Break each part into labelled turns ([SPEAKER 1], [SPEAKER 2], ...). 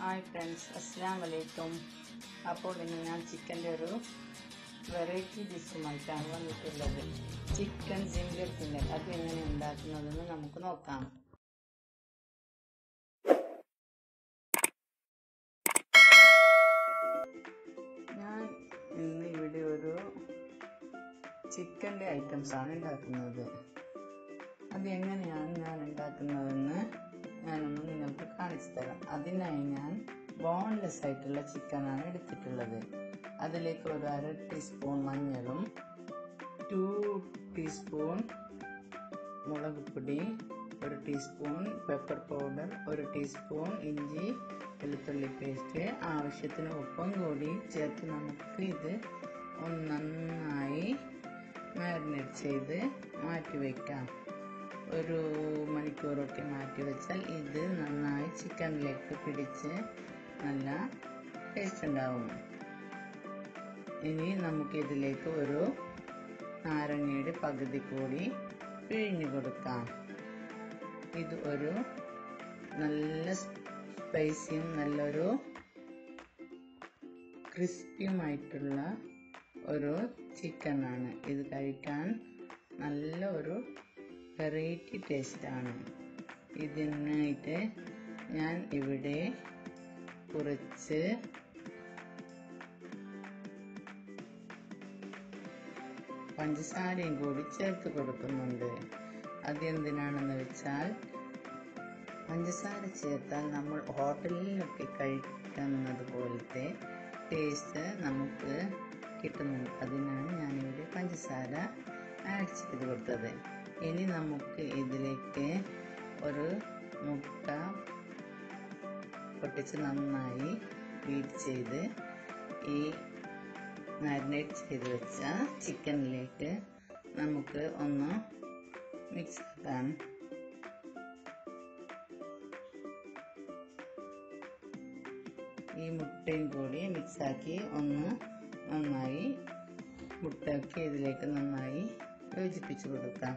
[SPEAKER 1] hi friends അസ്സാം വലൈക്കും അപ്പോൾ ഇന്ന് ഞാൻ ചിക്കൻ്റെ ഒരു വെറൈറ്റി ഡിഷുമായിട്ടാണ് വന്നിട്ടുള്ളത് ചിക്കൻ ജിംഗർ ഫിംഗർ അത് എങ്ങനെ ഉണ്ടാക്കുന്നതെന്ന് നമുക്ക് നോക്കാം ഞാൻ ഇന്ന് ഇവിടെ ഒരു ചിക്കൻ്റെ ഐറ്റംസ് ആണ് ഉണ്ടാക്കുന്നത് അത് എങ്ങനെയാണ് ഞാൻ ഉണ്ടാക്കുന്നതെന്ന് ഞാനൊന്ന് നിങ്ങൾക്ക് കാണിച്ചു തരാം അതിനായി ഞാൻ ബോൺലെസ് ആയിട്ടുള്ള ചിക്കനാണ് എടുത്തിട്ടുള്ളത് അതിലേക്ക് ഒരു അര ടീസ്പൂൺ മഞ്ഞളും ടു ടീസ്പൂൺ മുളക് പൊടി ഒരു ടീസ്പൂൺ പെപ്പർ പൗഡർ ഒരു ടീസ്പൂൺ ഇഞ്ചി വെളുത്തുള്ളി പേസ്റ്റ് ആവശ്യത്തിന് ഉപ്പും കൂടി ചേർത്ത് നമുക്ക് ഇത് ഒന്ന് നന്നായി മാരിനേറ്റ് ചെയ്ത് മാറ്റി വയ്ക്കാം ഒരു മണിക്കൂറൊക്കെ മാറ്റി വെച്ചാൽ ഇത് നന്നായി ചിക്കനിലേക്ക് പിടിച്ച് നല്ല ടേസ്റ്റ് ഉണ്ടാവും ഇനി നമുക്കിതിലേക്ക് ഒരു നാരങ്ങയുടെ പകുതി കൂടി പിഴിഞ്ഞു കൊടുക്കാം ഇത് ഒരു നല്ല സ്പൈസിയും നല്ലൊരു ക്രിസ്പിയുമായിട്ടുള്ള ഒരു ചിക്കനാണ് ഇത് കഴിക്കാൻ നല്ല ഒരു വെറൈറ്റി ടേസ്റ്റാണ് ഇതിനായിട്ട് ഞാൻ ഇവിടെ കുറച്ച് പഞ്ചസാരയും കൂടി ചേർത്ത് കൊടുക്കുന്നുണ്ട് അതെന്തിനാണെന്ന് വെച്ചാൽ പഞ്ചസാര ചേർത്താൽ നമ്മൾ ഹോട്ടലിലൊക്കെ കഴിക്കുന്നത് പോലത്തെ ടേസ്റ്റ് നമുക്ക് കിട്ടുന്നുണ്ട് അതിനാണ് ഞാനിവിടെ പഞ്ചസാര ആഡ് ചെയ്ത് കൊടുത്തത് ഇനി നമുക്ക് ഇതിലേക്ക് ഒരു മുട്ട പൊട്ടിച്ച് നന്നായി ബീറ്റ് ചെയ്ത് ഈ മാരിനേറ്റ് ചെയ്ത് വെച്ച ചിക്കനിലേക്ക് നമുക്ക് ഒന്ന് മിക്സ് ആക്കാം ഈ മുട്ടയും കൂടി മിക്സാക്കി ഒന്ന് നന്നായി മുട്ടയൊക്കെ ഇതിലേക്ക് നന്നായി യോജിപ്പിച്ച് കൊടുക്കാം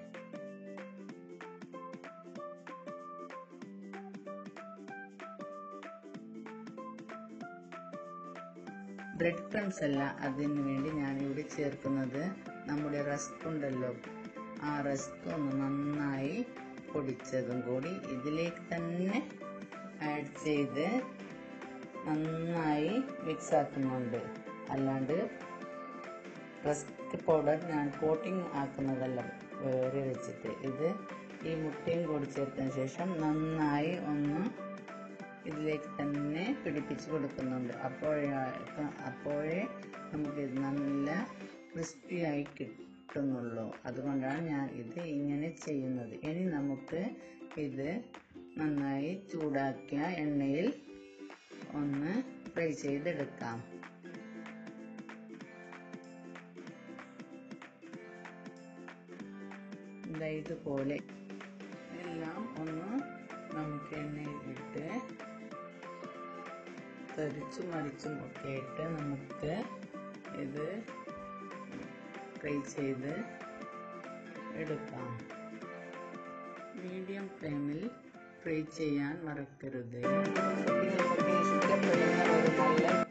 [SPEAKER 1] ബ്രെഡ് ക്രംസ് അല്ല അതിന് വേണ്ടി ഞാനിവിടെ ചേർക്കുന്നത് നമ്മുടെ റസ്ക് ഉണ്ടല്ലോ ആ റസ്ക് ഒന്ന് നന്നായി പൊടിച്ചതും കൂടി ഇതിലേക്ക് തന്നെ ആഡ് ചെയ്ത് നന്നായി മിക്സ് ആക്കുന്നുണ്ട് അല്ലാണ്ട് റസ്ക് പൗഡർ ഞാൻ കോട്ടിംഗ് ആക്കുന്നതല്ല വേറെ വെച്ചിട്ട് ഇത് ഈ മുട്ടയും കൂടി ചേർത്തതിന് ശേഷം നന്നായി ഒന്ന് ഇതിലേക്ക് തന്നെ പിടിപ്പിച്ച് കൊടുക്കുന്നുണ്ട് അപ്പോഴേ അപ്പോഴേ നമുക്ക് ഇത് നല്ല ക്രിസ്പി ആയി കിട്ടുന്നുള്ളൂ അതുകൊണ്ടാണ് ഞാൻ ഇത് ഇങ്ങനെ ചെയ്യുന്നത് ഇനി നമുക്ക് ഇത് നന്നായി ചൂടാക്കിയ എണ്ണയിൽ ഒന്ന് ഫ്രൈ ചെയ്തെടുക്കാം ഇതാ ഇതുപോലെ എല്ലാം ഒന്ന് നമുക്ക് എണ്ണയിൽ ഇട്ട് തെറിച്ചും മറിച്ചും ഒക്കെ ഇട്ട് നമുക്ക് ഇത് ഫ്രൈ ചെയ്ത് എടുക്കാം മീഡിയം ഫ്ലെയിമിൽ ഫ്രൈ ചെയ്യാൻ മറക്കരുത് നിങ്ങൾക്ക് ഇഷ്ടപ്പെടുന്ന ഒരു നല്ല